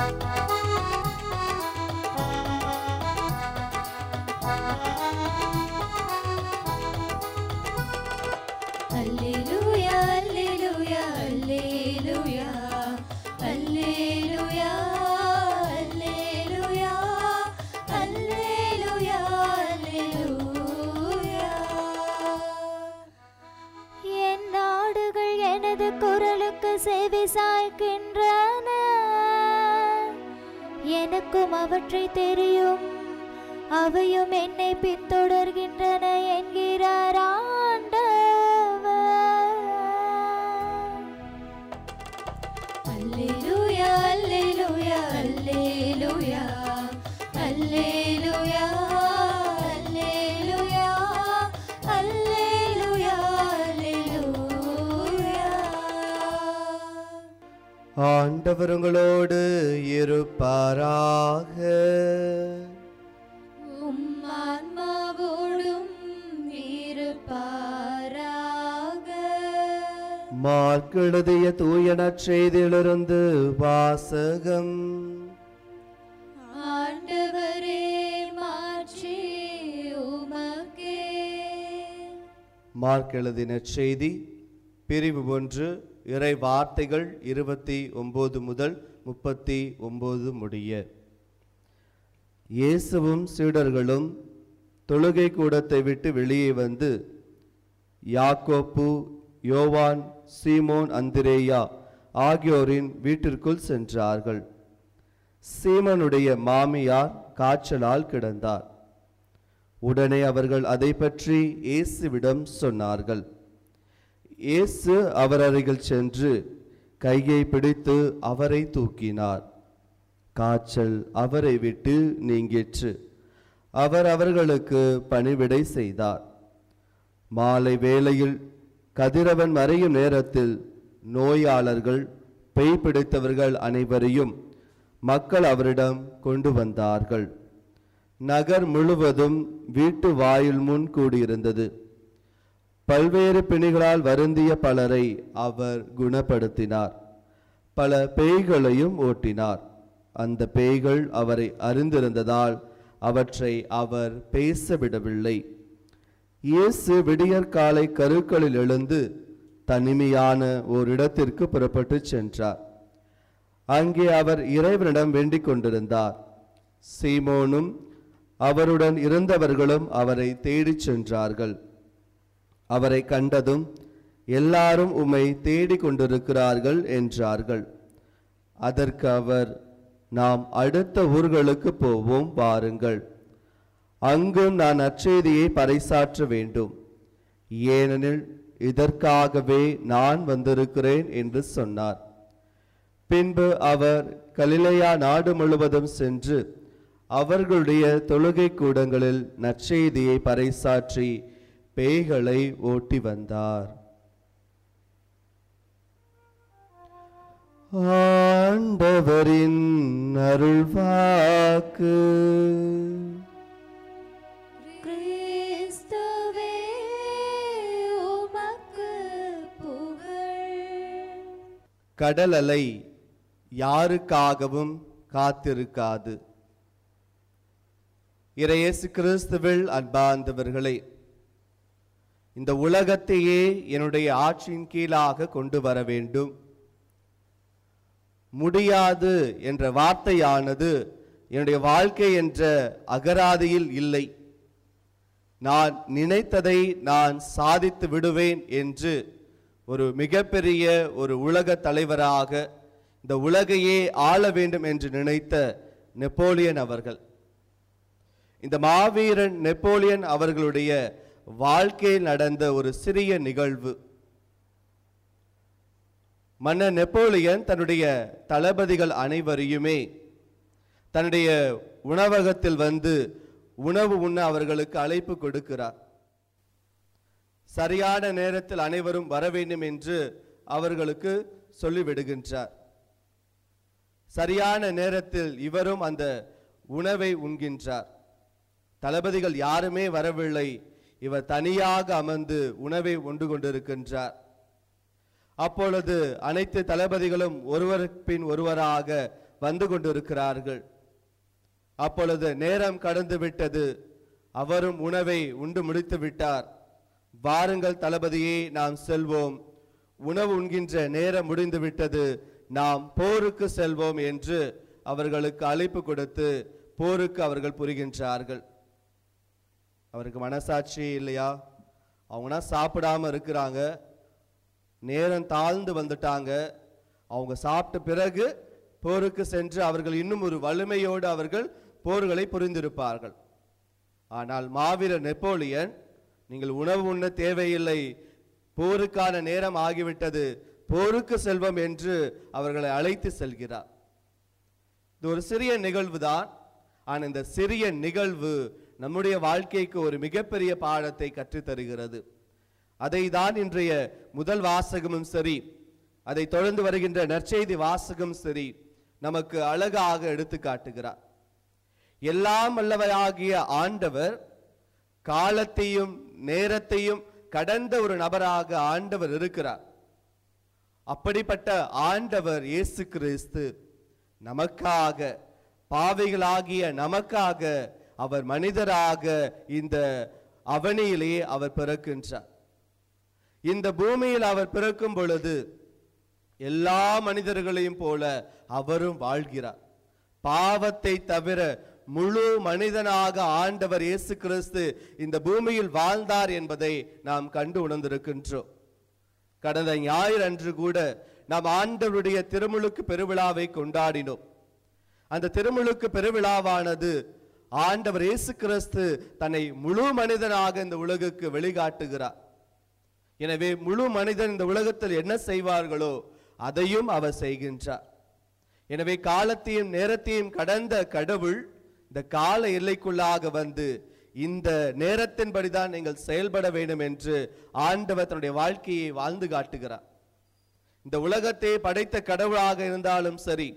அல்லேலூயா அல்லேலூயா அல்லேலூயா அல்லேலூயா அல்லேலூயா அல்லேலூயா அல்லேலூயா என் நாடுகள் எனது குரலுக்கு செவி சாய்க்கின்றன எனக்கும் அவற்றை தெரியும் அவையும் என்னை பின்தொடர்கின்றன என்கிறார் ஆண்டவர் அல்லேலூயா அல்லேலூயா அல்லேலூயா அல்லேலூயா அல்லேலூயா அல்லேலூயா அல்லேலூயா ஆண்டவர் உங்களோடு இருப்பாராக உம் ஆன்மாவோடும் இருப்பாராக மார்க்கெழுதிய தூயன செய்தியிலிருந்து வாசகம் ஆண்டவரே மாற்றி உமக்கே மார்க் எழுதின செய்தி பிரிவு ஒன்று இறை வார்த்தைகள் இருபத்தி ஒன்பது முதல் முப்பத்தி ஒன்பது முடிய இயேசுவும் சீடர்களும் தொழுகை கூடத்தை விட்டு வெளியே வந்து யாக்கோப்பு யோவான் சீமோன் அந்திரேயா ஆகியோரின் வீட்டிற்குள் சென்றார்கள் சீமனுடைய மாமியார் காய்ச்சலால் கிடந்தார் உடனே அவர்கள் அதை பற்றி இயேசுவிடம் சொன்னார்கள் இயேசு அவர் அருகில் சென்று கையை பிடித்து அவரை தூக்கினார் காய்ச்சல் அவரை விட்டு நீங்கிற்று அவர் அவர்களுக்கு பணிவிடை செய்தார் மாலை வேளையில் கதிரவன் மறையும் நேரத்தில் நோயாளர்கள் பேய் பிடித்தவர்கள் அனைவரையும் மக்கள் அவரிடம் கொண்டு வந்தார்கள் நகர் முழுவதும் வீட்டு வாயில் முன் கூடியிருந்தது பல்வேறு பிணிகளால் வருந்திய பலரை அவர் குணப்படுத்தினார் பல பேய்களையும் ஓட்டினார் அந்த பேய்கள் அவரை அறிந்திருந்ததால் அவற்றை அவர் பேச விடவில்லை இயேசு விடியற்காலை கருக்களில் எழுந்து தனிமையான ஓரிடத்திற்கு புறப்பட்டுச் சென்றார் அங்கே அவர் இறைவனிடம் வேண்டிக் கொண்டிருந்தார் சீமோனும் அவருடன் இருந்தவர்களும் அவரை தேடிச் சென்றார்கள் அவரை கண்டதும் எல்லாரும் உம்மை தேடிக் கொண்டிருக்கிறார்கள் என்றார்கள் அதற்கு அவர் நாம் அடுத்த ஊர்களுக்கு போவோம் வாருங்கள் அங்கும் நான் நற்செய்தியை பறைசாற்ற வேண்டும் ஏனெனில் இதற்காகவே நான் வந்திருக்கிறேன் என்று சொன்னார் பின்பு அவர் கலிலேயா நாடு முழுவதும் சென்று அவர்களுடைய தொழுகை கூடங்களில் நற்செய்தியை பறைசாற்றி பேய்களை ஓட்டி வந்தார் ஆண்டவரின் அருள்வாக்கு கிறிஸ்துவே உமக்கு புகழ் கடல் அலை யாருக்காகவும் காத்திருக்காது இறையேசு கிறிஸ்துவில் அன்பார்ந்தவர்களே இந்த உலகத்தையே என்னுடைய ஆட்சியின் கீழாக கொண்டு வர வேண்டும் முடியாது என்ற வார்த்தையானது என்னுடைய வாழ்க்கை என்ற அகராதியில் இல்லை நான் நினைத்ததை நான் சாதித்து விடுவேன் என்று ஒரு மிகப்பெரிய ஒரு உலக தலைவராக இந்த உலகையே ஆள வேண்டும் என்று நினைத்த நெப்போலியன் அவர்கள் இந்த மாவீரன் நெப்போலியன் அவர்களுடைய வாழ்க்கையில் நடந்த ஒரு சிறிய நிகழ்வு மன்னர் நெப்போலியன் தன்னுடைய தளபதிகள் அனைவரையுமே தன்னுடைய உணவகத்தில் வந்து உணவு உண்ண அவர்களுக்கு அழைப்பு கொடுக்கிறார் சரியான நேரத்தில் அனைவரும் வர வேண்டும் என்று அவர்களுக்கு சொல்லிவிடுகின்றார் சரியான நேரத்தில் இவரும் அந்த உணவை உண்கின்றார் தளபதிகள் யாருமே வரவில்லை இவர் தனியாக அமர்ந்து உணவை உண்டு கொண்டிருக்கின்றார் அப்பொழுது அனைத்து தளபதிகளும் ஒருவருக்கு பின் ஒருவராக வந்து கொண்டிருக்கிறார்கள் அப்பொழுது நேரம் கடந்து விட்டது அவரும் உணவை உண்டு முடித்து விட்டார் வாருங்கள் தளபதியே நாம் செல்வோம் உணவு உண்கின்ற நேரம் முடிந்து விட்டது நாம் போருக்கு செல்வோம் என்று அவர்களுக்கு அழைப்பு கொடுத்து போருக்கு அவர்கள் புரிகின்றார்கள் அவருக்கு மனசாட்சி இல்லையா அவங்கன்னா சாப்பிடாம இருக்கிறாங்க நேரம் தாழ்ந்து வந்துட்டாங்க அவங்க சாப்பிட்ட பிறகு போருக்கு சென்று அவர்கள் இன்னும் ஒரு வலிமையோடு அவர்கள் போர்களை புரிந்திருப்பார்கள் ஆனால் மாவீரர் நெப்போலியன் நீங்கள் உணவு உண்ண தேவையில்லை போருக்கான நேரம் ஆகிவிட்டது போருக்கு செல்வம் என்று அவர்களை அழைத்து செல்கிறார் இது ஒரு சிறிய நிகழ்வு தான் ஆனால் இந்த சிறிய நிகழ்வு நம்முடைய வாழ்க்கைக்கு ஒரு மிகப்பெரிய பாடத்தை கற்றுத் தருகிறது அதை தான் இன்றைய முதல் வாசகமும் சரி அதை தொடர்ந்து வருகின்ற நற்செய்தி வாசகம் சரி நமக்கு அழகாக எடுத்து காட்டுகிறார் எல்லாம் வல்லவராகிய ஆண்டவர் காலத்தையும் நேரத்தையும் கடந்த ஒரு நபராக ஆண்டவர் இருக்கிறார் அப்படிப்பட்ட ஆண்டவர் இயேசு கிறிஸ்து நமக்காக பாவிகளாகிய நமக்காக அவர் மனிதராக இந்த அவனியிலே அவர் பிறக்கின்றார் இந்த பூமியில் அவர் பிறக்கும் பொழுது எல்லா மனிதர்களையும் போல அவரும் வாழ்கிறார் பாவத்தை தவிர முழு மனிதனாக ஆண்டவர் இயேசு கிறிஸ்து இந்த பூமியில் வாழ்ந்தார் என்பதை நாம் கண்டு உணர்ந்திருக்கின்றோம் கடந்த ஞாயிறு அன்று கூட நாம் ஆண்டவருடைய திருமுழுக்கு பெருவிழாவை கொண்டாடினோம் அந்த திருமுழுக்கு பெருவிழாவானது ஆண்டவர் இயேசு கிறிஸ்து தன்னை முழு மனிதனாக இந்த உலகுக்கு வெளிக்காட்டுகிறார் எனவே முழு மனிதன் இந்த உலகத்தில் என்ன செய்வார்களோ அதையும் அவர் செய்கின்றார் எனவே காலத்தையும் நேரத்தையும் கடந்த கடவுள் இந்த கால எல்லைக்குள்ளாக வந்து இந்த நேரத்தின்படிதான் நீங்கள் செயல்பட வேண்டும் என்று ஆண்டவர் தன்னுடைய வாழ்க்கையை வாழ்ந்து காட்டுகிறார் இந்த உலகத்தை படைத்த கடவுளாக இருந்தாலும் சரி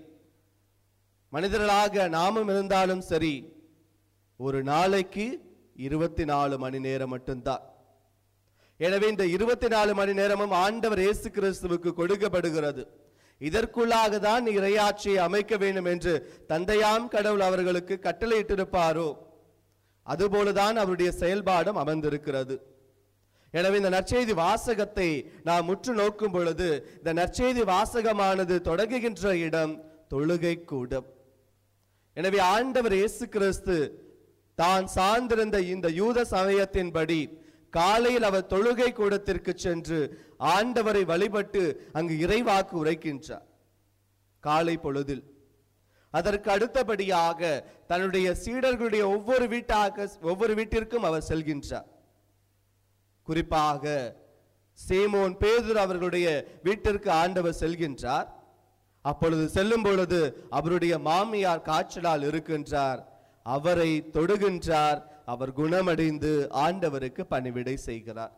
மனிதர்களாக நாமும் இருந்தாலும் சரி ஒரு நாளைக்கு இருபத்தி நாலு மணி நேரம் மட்டும்தான் எனவே இந்த இருபத்தி நாலு மணி நேரமும் ஆண்டவர் இயேசு கிறிஸ்துவுக்கு கொடுக்கப்படுகிறது இதற்குள்ளாக தான் இறையாட்சியை அமைக்க வேண்டும் என்று தந்தையாம் கடவுள் அவர்களுக்கு கட்டளையிட்டிருப்பாரோ அதுபோலதான் அவருடைய செயல்பாடும் அமர்ந்திருக்கிறது எனவே இந்த நற்செய்தி வாசகத்தை நாம் உற்று நோக்கும் பொழுது இந்த நற்செய்தி வாசகமானது தொடங்குகின்ற இடம் தொழுகை கூடம் எனவே ஆண்டவர் இயேசு கிறிஸ்து தான் சார்ந்திருந்த இந்த யூத சமயத்தின்படி காலையில் அவர் தொழுகை கூடத்திற்கு சென்று ஆண்டவரை வழிபட்டு அங்கு இறைவாக்கு உரைக்கின்றார் காலை பொழுதில் அதற்கு அடுத்தபடியாக தன்னுடைய சீடர்களுடைய ஒவ்வொரு வீட்டாக ஒவ்வொரு வீட்டிற்கும் அவர் செல்கின்றார் குறிப்பாக சேமோன் பேதுரு அவர்களுடைய வீட்டிற்கு ஆண்டவர் செல்கின்றார் அப்பொழுது செல்லும் பொழுது அவருடைய மாமியார் காய்ச்சலால் இருக்கின்றார் அவரை தொடுகின்றார் அவர் குணமடைந்து ஆண்டவருக்கு பணிவிடை செய்கிறார்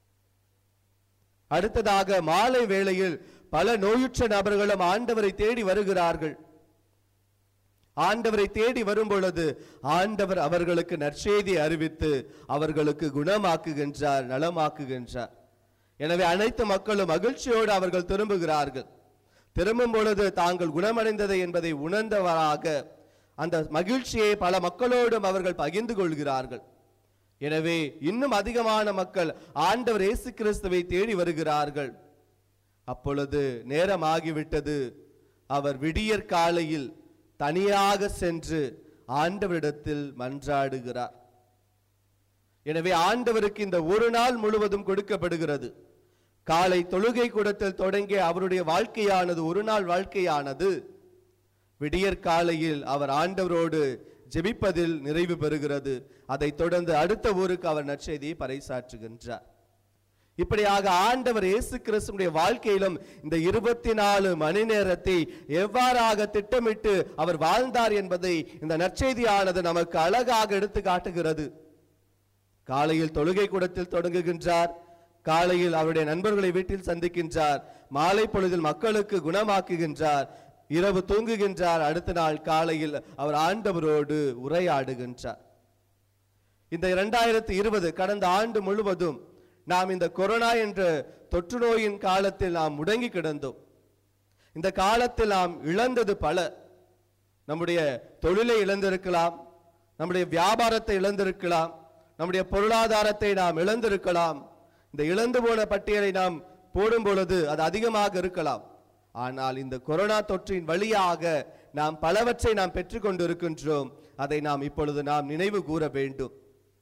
அடுத்ததாக மாலை வேளையில் பல நோயுற்ற நபர்களும் ஆண்டவரை தேடி வருகிறார்கள் ஆண்டவரை தேடி வரும் பொழுது ஆண்டவர் அவர்களுக்கு நற்செய்தி அறிவித்து அவர்களுக்கு குணமாக்குகின்றார் நலமாக்குகின்றார் எனவே அனைத்து மக்களும் மகிழ்ச்சியோடு அவர்கள் திரும்புகிறார்கள் திரும்பும் பொழுது தாங்கள் குணமடைந்ததை என்பதை உணர்ந்தவராக அந்த மகிழ்ச்சியை பல மக்களோடும் அவர்கள் பகிர்ந்து கொள்கிறார்கள் எனவே இன்னும் அதிகமான மக்கள் ஆண்டவர் இயேசு கிறிஸ்துவை தேடி வருகிறார்கள் அப்பொழுது நேரம் ஆகிவிட்டது அவர் விடியற் காலையில் தனியாக சென்று ஆண்டவரிடத்தில் மன்றாடுகிறார் எனவே ஆண்டவருக்கு இந்த ஒரு நாள் முழுவதும் கொடுக்கப்படுகிறது காலை தொழுகை கூடத்தில் தொடங்கிய அவருடைய வாழ்க்கையானது ஒரு நாள் வாழ்க்கையானது விடியற் காலையில் அவர் ஆண்டவரோடு ஜெபிப்பதில் நிறைவு பெறுகிறது அதைத் தொடர்ந்து அடுத்த ஊருக்கு அவர் நற்செய்தியை பறைசாற்றுகின்றார் இப்படியாக ஆண்டவர் இயேசு கிறிஸ்துடைய வாழ்க்கையிலும் இந்த இருபத்தி நாலு மணி நேரத்தை எவ்வாறாக திட்டமிட்டு அவர் வாழ்ந்தார் என்பதை இந்த நற்செய்தியானது நமக்கு அழகாக எடுத்து காட்டுகிறது காலையில் தொழுகை கூடத்தில் தொடங்குகின்றார் காலையில் அவருடைய நண்பர்களை வீட்டில் சந்திக்கின்றார் மாலை பொழுதில் மக்களுக்கு குணமாக்குகின்றார் இரவு தூங்குகின்றார் அடுத்த நாள் காலையில் அவர் ஆண்டவரோடு உரையாடுகின்றார் இந்த இரண்டாயிரத்தி இருபது கடந்த ஆண்டு முழுவதும் நாம் இந்த கொரோனா என்ற தொற்று நோயின் காலத்தில் நாம் முடங்கி கிடந்தோம் இந்த காலத்தில் நாம் இழந்தது பல நம்முடைய தொழிலை இழந்திருக்கலாம் நம்முடைய வியாபாரத்தை இழந்திருக்கலாம் நம்முடைய பொருளாதாரத்தை நாம் இழந்திருக்கலாம் இந்த இழந்து போன பட்டியலை நாம் போடும் பொழுது அது அதிகமாக இருக்கலாம் ஆனால் இந்த கொரோனா தொற்றின் வழியாக நாம் பலவற்றை நாம் பெற்றுக்கொண்டிருக்கின்றோம் அதை நாம் இப்பொழுது நாம் நினைவு கூற வேண்டும்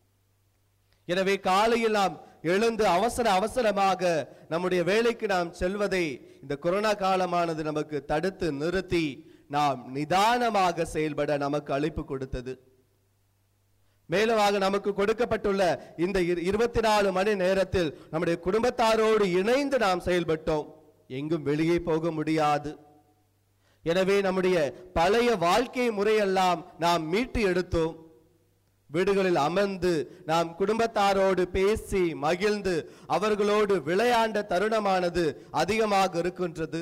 எனவே காலையில் நாம் எழுந்து அவசர அவசரமாக நம்முடைய வேலைக்கு நாம் செல்வதை இந்த கொரோனா காலமானது நமக்கு தடுத்து நிறுத்தி நாம் நிதானமாக செயல்பட நமக்கு அழைப்பு கொடுத்தது மேலுமாக நமக்கு கொடுக்கப்பட்டுள்ள இந்த இரு- இருபத்தி நாலு மணி நேரத்தில் நம்முடைய குடும்பத்தாரோடு இணைந்து நாம் செயல்பட்டோம் எங்கும் வெளியே போக முடியாது எனவே நம்முடைய பழைய வாழ்க்கை முறையெல்லாம் நாம் மீட்டு எடுத்தோம் வீடுகளில் அமர்ந்து நாம் குடும்பத்தாரோடு பேசி மகிழ்ந்து அவர்களோடு விளையாண்ட தருணமானது அதிகமாக இருக்கின்றது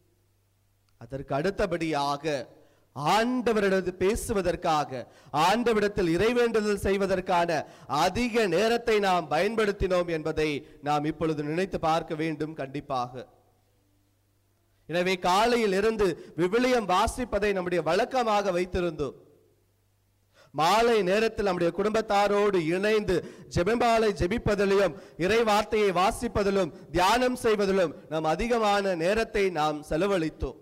அதற்கு அடுத்தபடியாக ஆண்டவரிடத்தில் பேசுவதற்காக ஆண்டவரிடத்தில் இறைவேண்டுதல் செய்வதற்கான அதிக நேரத்தை நாம் பயன்படுத்தினோம் என்பதை நாம் இப்பொழுது நினைத்து பார்க்க வேண்டும் கண்டிப்பாக எனவே காலையில் இருந்து விவிலியம் வாசிப்பதை நம்முடைய வழக்கமாக வைத்திருந்தோம் மாலை நேரத்தில் நம்முடைய குடும்பத்தாரோடு இணைந்து ஜெபமாலை ஜெபிப்பதிலும் இறை வார்த்தையை வாசிப்பதிலும் தியானம் செய்வதிலும் நாம் அதிகமான நேரத்தை நாம் செலவழித்தோம்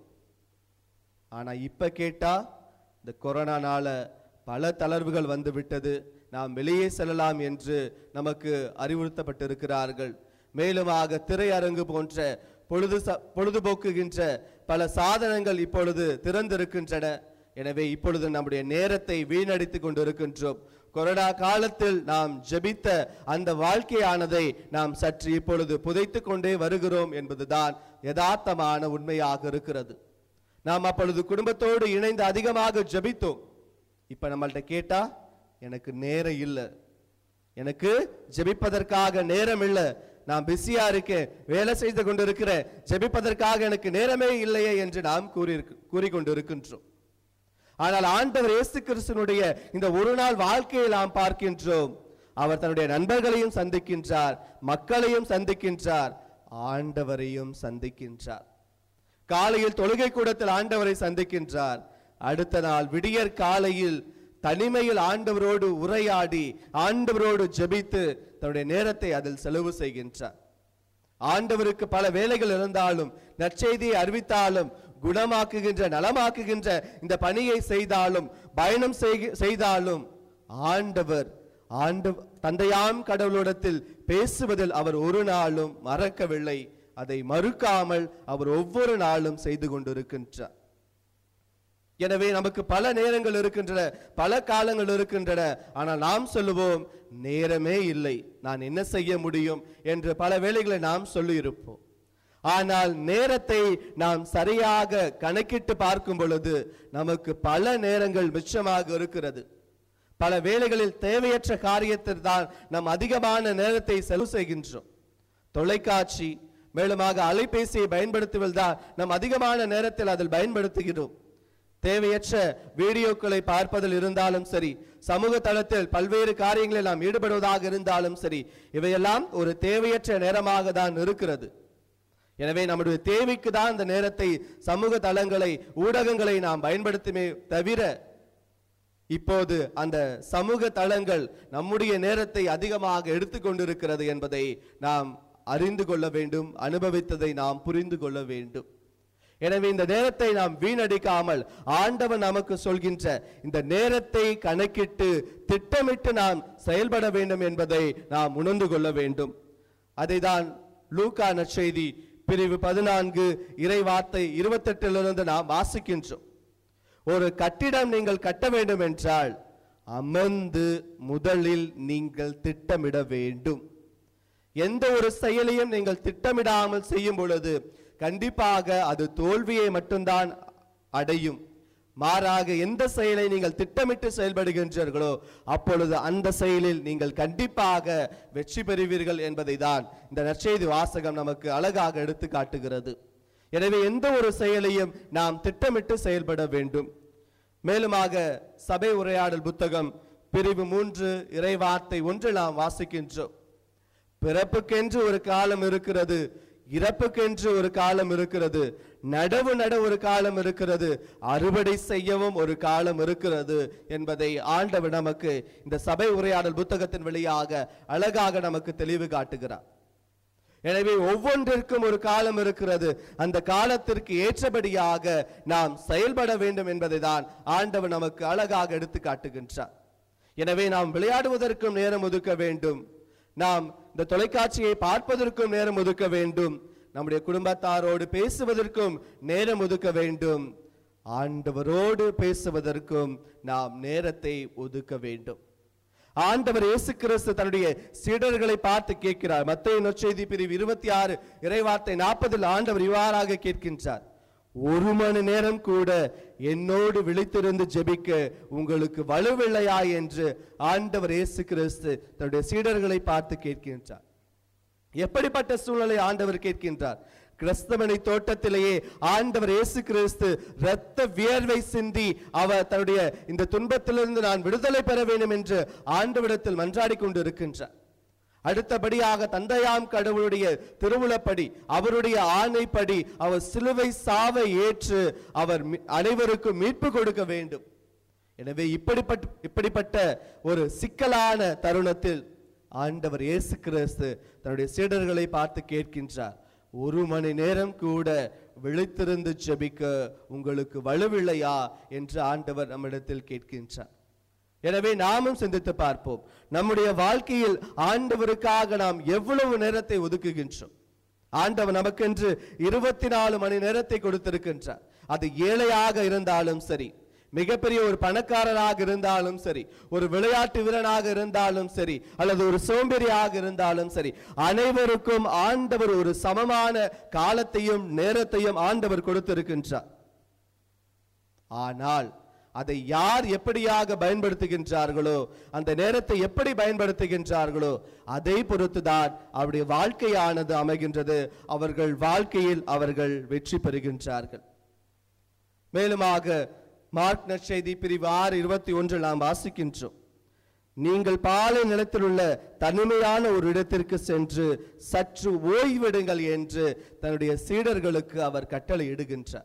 ஆனா இப்ப கேட்டா இந்த கொரோனானால பல தளர்வுகள் வந்து விட்டது நாம் வெளியே செல்லலாம் என்று நமக்கு அறிவுறுத்தப்பட்டிருக்கிறார்கள் மேலுமாக திரையரங்கு போன்ற பொழுது ச- பொழுதுபோக்குகின்ற பல சாதனங்கள் இப்பொழுது திறந்திருக்கின்றன எனவே இப்பொழுது நம்முடைய நேரத்தை வீணடித்துக் கொண்டிருக்கின்றோம் கொரோனா காலத்தில் நாம் ஜெபித்த அந்த வாழ்க்கையானதை நாம் சற்று இப்பொழுது புதைத்துக் கொண்டே வருகிறோம் என்பதுதான் யதார்த்தமான உண்மையாக இருக்கிறது நாம் அப்பொழுது குடும்பத்தோடு இணைந்து அதிகமாக ஜெபித்தோம் இப்ப நம்மள்ட்ட கேட்டா எனக்கு நேரம் இல்லை எனக்கு ஜெபிப்பதற்காக நேரம் இல்லை நான் பிஸியா இருக்கேன் வேலை செய்து கொண்டிருக்கிறேன் ஜெபிப்பதற்காக எனக்கு நேரமே இல்லையே என்று நாம் கூறி கூறிக்கொண்டிருக்கின்றோம் ஆனால் ஆண்டவர் இயேசு கிறிஸ்துனுடைய இந்த ஒரு நாள் வாழ்க்கையை நாம் பார்க்கின்றோம் அவர் தன்னுடைய நண்பர்களையும் சந்திக்கின்றார் மக்களையும் சந்திக்கின்றார் ஆண்டவரையும் சந்திக்கின்றார் காலையில் தொழுகை கூடத்தில் ஆண்டவரை சந்திக்கின்றார் அடுத்த நாள் விடியற் காலையில் தனிமையில் ஆண்டவரோடு உரையாடி ஆண்டவரோடு ஜெபித்து தன்னுடைய நேரத்தை அதில் செலவு செய்கின்றார் ஆண்டவருக்கு பல வேலைகள் இருந்தாலும் நற்செய்தியை அறிவித்தாலும் குணமாக்குகின்ற நலமாக்குகின்ற இந்த பணியை செய்தாலும் பயணம் செய்க- செய்தாலும் ஆண்டவர் ஆண்டு தந்தையாம் கடவுளிடத்தில் பேசுவதில் அவர் ஒரு நாளும் மறக்கவில்லை அதை மறுக்காமல் அவர் ஒவ்வொரு நாளும் செய்து கொண்டிருக்கின்றார் எனவே நமக்கு பல நேரங்கள் இருக்கின்றன பல காலங்கள் இருக்கின்றன ஆனால் நாம் சொல்லுவோம் நேரமே இல்லை நான் என்ன செய்ய முடியும் என்று பல வேளைகளை நாம் சொல்லியிருப்போம் ஆனால் நேரத்தை நாம் சரியாக கணக்கிட்டு பார்க்கும் பொழுது நமக்கு பல நேரங்கள் மிச்சமாக இருக்கிறது பல வேளைகளில் தேவையற்ற காரியத்தில் தான் நாம் அதிகமான நேரத்தை செலவு செய்கின்றோம் தொலைக்காட்சி மேலுமாக அலைபேசியை பயன்படுத்துவதில் தான் நாம் அதிகமான நேரத்தில் அதில் பயன்படுத்துகிறோம் தேவையற்ற வீடியோக்களை பார்ப்பதில் இருந்தாலும் சரி சமூக தளத்தில் பல்வேறு காரியங்களில் நாம் ஈடுபடுவதாக இருந்தாலும் சரி இவையெல்லாம் ஒரு தேவையற்ற நேரமாக தான் இருக்கிறது எனவே நம்முடைய தேவைக்கு தான் இந்த நேரத்தை சமூக தளங்களை ஊடகங்களை நாம் பயன்படுத்துமே தவிர இப்போது அந்த சமூக தளங்கள் நம்முடைய நேரத்தை அதிகமாக எடுத்துக்கொண்டிருக்கிறது என்பதை நாம் அறிந்து கொள்ள வேண்டும் அனுபவித்ததை நாம் புரிந்து கொள்ள வேண்டும் எனவே இந்த நேரத்தை நாம் வீணடிக்காமல் ஆண்டவன் நமக்கு சொல்கின்ற இந்த நேரத்தை கணக்கிட்டு திட்டமிட்டு நாம் செயல்பட வேண்டும் என்பதை நாம் உணர்ந்து கொள்ள வேண்டும் அதைதான் லூக்கா நற்செய்தி பிரிவு பதினான்கு இறைவார்த்தை இருபத்தெட்டிலிருந்து நாம் வாசிக்கின்றோம் ஒரு கட்டிடம் நீங்கள் கட்ட வேண்டும் என்றால் அமர்ந்து முதலில் நீங்கள் திட்டமிட வேண்டும் எந்த ஒரு செயலையும் நீங்கள் திட்டமிடாமல் செய்யும் பொழுது கண்டிப்பாக அது தோல்வியை மட்டும்தான் அடையும் மாறாக எந்த செயலை நீங்கள் திட்டமிட்டு செயல்படுகின்றீர்களோ அப்பொழுது அந்த செயலில் நீங்கள் கண்டிப்பாக வெற்றி பெறுவீர்கள் என்பதை தான் இந்த நற்செய்தி வாசகம் நமக்கு அழகாக எடுத்து காட்டுகிறது எனவே எந்த ஒரு செயலையும் நாம் திட்டமிட்டு செயல்பட வேண்டும் மேலுமாக சபை உரையாடல் புத்தகம் பிரிவு மூன்று இறைவார்த்தை ஒன்று நாம் வாசிக்கின்றோம் பிறப்புக்கென்று ஒரு காலம் இருக்கிறது இறப்புக்கென்று ஒரு காலம் இருக்கிறது நடவு நட ஒரு காலம் இருக்கிறது அறுவடை செய்யவும் ஒரு காலம் இருக்கிறது என்பதை ஆண்டவர் நமக்கு இந்த சபை உரையாடல் புத்தகத்தின் வழியாக அழகாக நமக்கு தெளிவு காட்டுகிறார் எனவே ஒவ்வொன்றிற்கும் ஒரு காலம் இருக்கிறது அந்த காலத்திற்கு ஏற்றபடியாக நாம் செயல்பட வேண்டும் என்பதை தான் ஆண்டவர் நமக்கு அழகாக எடுத்து காட்டுகின்றார் எனவே நாம் விளையாடுவதற்கும் நேரம் ஒதுக்க வேண்டும் நாம் இந்த தொலைக்காட்சியை பார்ப்பதற்கும் நேரம் ஒதுக்க வேண்டும் நம்முடைய குடும்பத்தாரோடு பேசுவதற்கும் நேரம் ஒதுக்க வேண்டும் ஆண்டவரோடு பேசுவதற்கும் நாம் நேரத்தை ஒதுக்க வேண்டும் ஆண்டவர் இயேசு கிறிஸ்து தன்னுடைய சீடர்களை பார்த்து கேட்கிறார் மத்திய நற்செய்தி பிரிவு இருபத்தி ஆறு இறைவார்த்தை நாற்பதில் ஆண்டவர் இவ்வாறாக கேட்கின்றார் ஒரு மணி நேரம் கூட என்னோடு விழித்திருந்து ஜெபிக்க உங்களுக்கு வலுவில்லையா என்று ஆண்டவர் இயேசு கிறிஸ்து தன்னுடைய சீடர்களை பார்த்து கேட்கின்றார் எப்படிப்பட்ட சூழலை ஆண்டவர் கேட்கின்றார் கிறிஸ்தவனை தோட்டத்திலேயே ஆண்டவர் இயேசு கிறிஸ்து இரத்த வியர்வை சிந்தி அவர் தன்னுடைய இந்த துன்பத்திலிருந்து நான் விடுதலை பெற வேண்டும் என்று ஆண்டவரிடத்தில் மன்றாடி கொண்டு இருக்கின்றார் அடுத்தபடியாக தந்தையாம் கடவுளுடைய திருவுளப்படி அவருடைய ஆணைப்படி அவர் சிலுவை சாவை ஏற்று அவர் மீ- அனைவருக்கும் மீட்பு கொடுக்க வேண்டும் எனவே இப்படிப்பட்ட இப்படிப்பட்ட ஒரு சிக்கலான தருணத்தில் ஆண்டவர் இயேசு கிறிஸ்து தன்னுடைய சீடர்களை பார்த்து கேட்கின்றார் ஒரு மணி நேரம் கூட விழித்திருந்து ஜெபிக்க உங்களுக்கு வலுவில்லையா என்று ஆண்டவர் நம்மிடத்தில் கேட்கின்றார் எனவே நாமும் சிந்தித்து பார்ப்போம் நம்முடைய வாழ்க்கையில் ஆண்டவருக்காக நாம் எவ்வளவு நேரத்தை ஒதுக்குகின்றோம் ஆண்டவர் நமக்கென்று இருபத்தி நாலு மணி நேரத்தை கொடுத்திருக்கின்றார் அது ஏழையாக இருந்தாலும் சரி மிகப்பெரிய ஒரு பணக்காரராக இருந்தாலும் சரி ஒரு விளையாட்டு வீரனாக இருந்தாலும் சரி அல்லது ஒரு சோம்பேறியாக இருந்தாலும் சரி அனைவருக்கும் ஆண்டவர் ஒரு சமமான காலத்தையும் நேரத்தையும் ஆண்டவர் கொடுத்திருக்கின்றார் ஆனால் அதை யார் எப்படியாக பயன்படுத்துகின்றார்களோ அந்த நேரத்தை எப்படி பயன்படுத்துகின்றார்களோ அதை பொறுத்துதான் அவருடைய வாழ்க்கையானது அமைகின்றது அவர்கள் வாழ்க்கையில் அவர்கள் வெற்றி பெறுகின்றார்கள் மேலுமாக மார்க் நற்செய்தி பிரிவு ஆறு இருபத்தி ஒன்றில் நாம் வாசிக்கின்றோம் நீங்கள் பாலை நிலத்தில் உள்ள தனிமையான ஒரு இடத்திற்கு சென்று சற்று ஓய்வெடுங்கள் என்று தன்னுடைய சீடர்களுக்கு அவர் கட்டளை இடுகின்றார்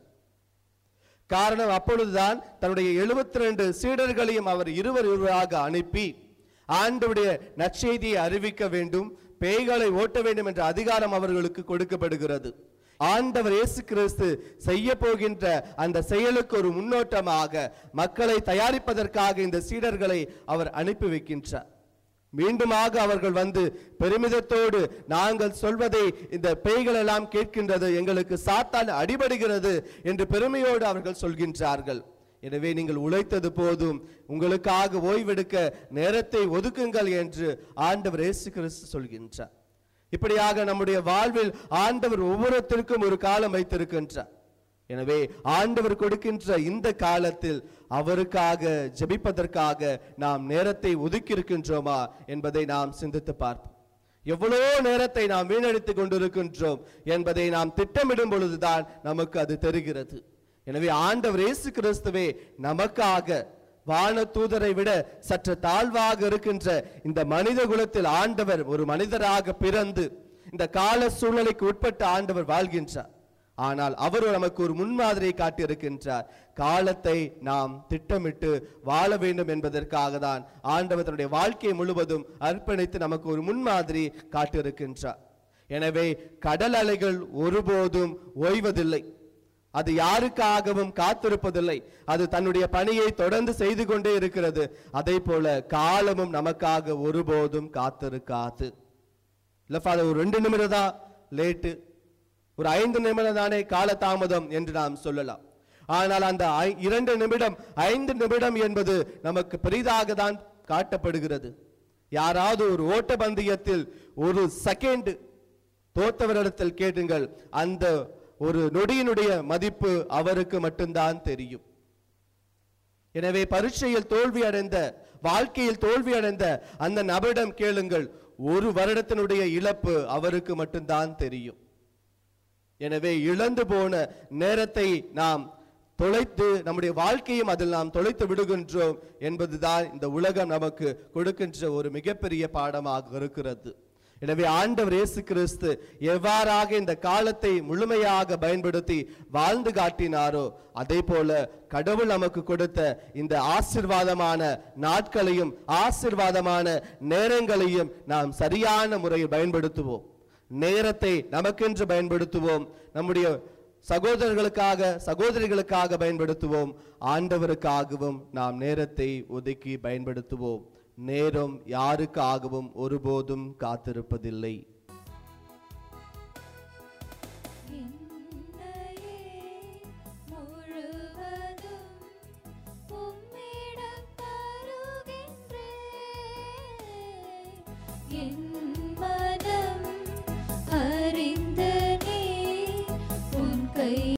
காரணம் அப்பொழுதுதான் தன்னுடைய 72 ரெண்டு சீடர்களையும் அவர் இருவர் இருவராக அனுப்பி ஆண்டவுடைய நற்செய்தியை அறிவிக்க வேண்டும் பேய்களை ஓட்ட வேண்டும் என்ற அதிகாரம் அவர்களுக்கு கொடுக்கப்படுகிறது ஆண்டவர் இயேசு கிறிஸ்து செய்ய போகின்ற அந்த செயலுக்கு ஒரு முன்னோட்டமாக மக்களை தயாரிப்பதற்காக இந்த சீடர்களை அவர் அனுப்பி வைக்கின்றார் மீண்டுமாக அவர்கள் வந்து பெருமிதத்தோடு நாங்கள் சொல்வதை இந்த பேய்கள் எல்லாம் கேட்கின்றது எங்களுக்கு சாத்தான் அடிபடுகிறது என்று பெருமையோடு அவர்கள் சொல்கின்றார்கள் எனவே நீங்கள் உழைத்தது போதும் உங்களுக்காக ஓய்வெடுக்க நேரத்தை ஒதுக்குங்கள் என்று ஆண்டவர் இயேசு கிறிஸ்து சொல்கின்றார் இப்படியாக நம்முடைய வாழ்வில் ஆண்டவர் ஒவ்வொருத்தருக்கும் ஒரு காலம் வைத்திருக்கின்றார் எனவே ஆண்டவர் கொடுக்கின்ற இந்த காலத்தில் அவருக்காக ஜெபிப்பதற்காக நாம் நேரத்தை ஒதுக்கி இருக்கின்றோமா என்பதை நாம் சிந்தித்து பார்ப்போம் எவ்வளோ நேரத்தை நாம் வீணடித்துக் கொண்டிருக்கின்றோம் என்பதை நாம் திட்டமிடும் பொழுதுதான் நமக்கு அது தெரிகிறது எனவே ஆண்டவர் இயேசு கிறிஸ்துவே நமக்காக வான தூதரை விட சற்று தாழ்வாக இருக்கின்ற இந்த மனித குலத்தில் ஆண்டவர் ஒரு மனிதராக பிறந்து இந்த கால சூழ்நிலைக்கு உட்பட்ட ஆண்டவர் வாழ்கின்றார் ஆனால் அவர் நமக்கு ஒரு முன்மாதிரியை காட்டியிருக்கின்றார் காலத்தை நாம் திட்டமிட்டு வாழ வேண்டும் என்பதற்காக தான் ஆண்டவர் தன்னுடைய வாழ்க்கை முழுவதும் அர்ப்பணித்து நமக்கு ஒரு முன்மாதிரி காட்டியிருக்கின்றார் எனவே கடல் அலைகள் ஒருபோதும் ஓய்வதில்லை அது யாருக்காகவும் காத்திருப்பதில்லை அது தன்னுடைய பணியை தொடர்ந்து செய்து கொண்டே இருக்கிறது அதே போல காலமும் நமக்காக ஒருபோதும் காத்திருக்காது இல்ல ஃபாதர் ஒரு ரெண்டு நிமிடம் தான் லேட்டு ஒரு ஐந்து நிமிடம் தானே காலதாமதம் என்று நாம் சொல்லலாம் ஆனால் அந்த ஐ- இரண்டு நிமிடம் ஐந்து நிமிடம் என்பது நமக்கு பெரிதாக தான் காட்டப்படுகிறது யாராவது ஒரு ஓட்டப்பந்தயத்தில் ஒரு செகண்ட் தோத்தவரிடத்தில் கேட்டுங்கள் அந்த ஒரு நொடியினுடைய மதிப்பு அவருக்கு மட்டும்தான் தெரியும் எனவே பரீட்சையில் தோல்வி அடைந்த வாழ்க்கையில் தோல்வி அடைந்த அந்த நபரிடம் கேளுங்கள் ஒரு வருடத்தினுடைய இழப்பு அவருக்கு மட்டும்தான் தெரியும் எனவே இழந்து போன நேரத்தை நாம் தொலைத்து நம்முடைய வாழ்க்கையும் அதில் நாம் தொலைத்து விடுகின்றோம் என்பதுதான் இந்த உலகம் நமக்கு கொடுக்கின்ற ஒரு மிகப்பெரிய பாடமாக இருக்கிறது எனவே ஆண்டவர் இயேசு கிறிஸ்து எவ்வாறாக இந்த காலத்தை முழுமையாக பயன்படுத்தி வாழ்ந்து காட்டினாரோ அதே போல கடவுள் நமக்கு கொடுத்த இந்த ஆசிர்வாதமான நாட்களையும் ஆசிர்வாதமான நேரங்களையும் நாம் சரியான முறையில் பயன்படுத்துவோம் நேரத்தை நமக்கென்று பயன்படுத்துவோம் நம்முடைய சகோதரர்களுக்காக சகோதரிகளுக்காக பயன்படுத்துவோம் ஆண்டவருக்காகவும் நாம் நேரத்தை ஒதுக்கி பயன்படுத்துவோம் நேரம் யாருக்காகவும் ஒருபோதும் காத்திருப்பதில்லை என்னையே முழுவதும் உம்மிடம் தருகின்றேன். என்